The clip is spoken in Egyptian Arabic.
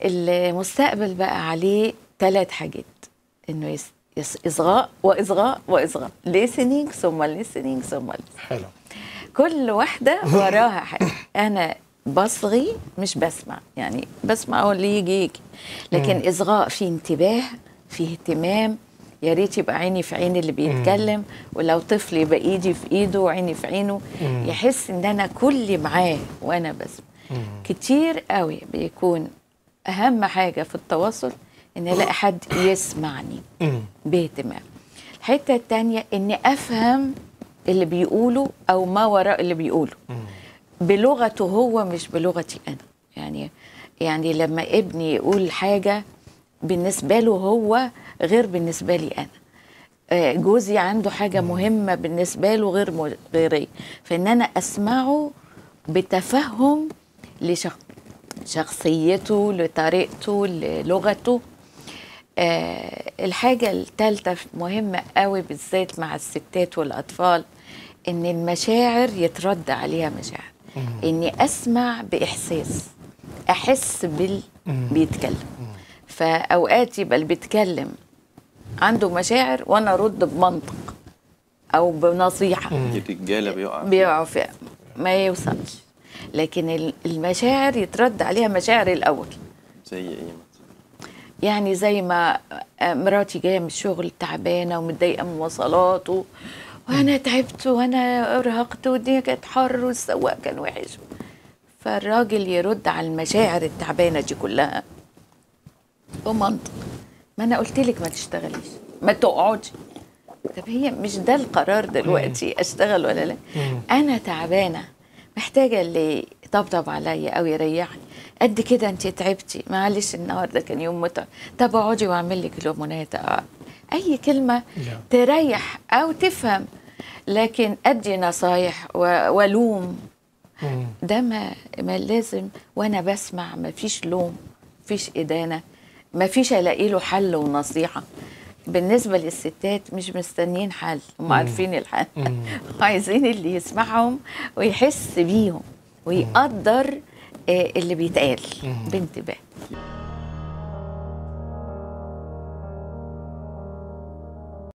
المستقبل بقى عليه ثلاث حاجات انه يس يس اصغاء واصغاء واصغاء listening ثم listening ثم listening. حلو كل واحده وراها حاجه انا بصغي مش بسمع يعني بسمع هو اللي يجي يجي لكن اصغاء في انتباه في اهتمام يا ريت يبقى عيني في عين اللي بيتكلم ولو طفل يبقى ايدي في ايده وعيني في عينه يحس ان انا كل معاه وانا بسمع كتير قوي بيكون اهم حاجه في التواصل ان الاقي حد يسمعني مم. باهتمام الحته التانية اني افهم اللي بيقوله او ما وراء اللي بيقوله بلغته هو مش بلغتي انا يعني يعني لما ابني يقول حاجه بالنسبه له هو غير بالنسبه لي انا آه، جوزي عنده حاجه مهمه بالنسبه له غير م- غيري فان انا اسمعه بتفهم لشخ... شخصيته لطريقته للغته آه الحاجة الثالثة مهمة قوي بالذات مع الستات والأطفال إن المشاعر يترد عليها مشاعر إني أسمع بإحساس أحس بال بيتكلم فأوقات يبقى اللي بيتكلم عنده مشاعر وأنا أرد بمنطق أو بنصيحة الرجاله بيقع بيقعوا في ما يوصلش لكن ال- المشاعر يترد عليها مشاعر الأول زي ايه مثلا يعني زي ما مراتي جايه من الشغل تعبانه ومتضايقه من مواصلات و... وانا تعبت وانا ارهقت والدنيا كانت حر والسواق كان وحش فالراجل يرد على المشاعر التعبانه دي كلها بمنطق ما انا قلت لك ما تشتغليش ما تقعدي طب هي مش ده القرار دلوقتي اشتغل ولا لا انا تعبانه محتاجه اللي يطبطب عليا او يريحني قد كده انت تعبتي معلش النهارده كان يوم متعب طب اقعدي واعمل لك ليمونات آه. اي كلمه لا. تريح او تفهم لكن ادي نصايح و- والوم مم. ده ما, ما لازم وانا بسمع ما فيش لوم فيش ادانه ما فيش الاقي له حل ونصيحه بالنسبه للستات مش مستنيين حل هم عارفين الحل عايزين اللي يسمعهم ويحس بيهم ويقدر آه، اللي بيتقال بانتباه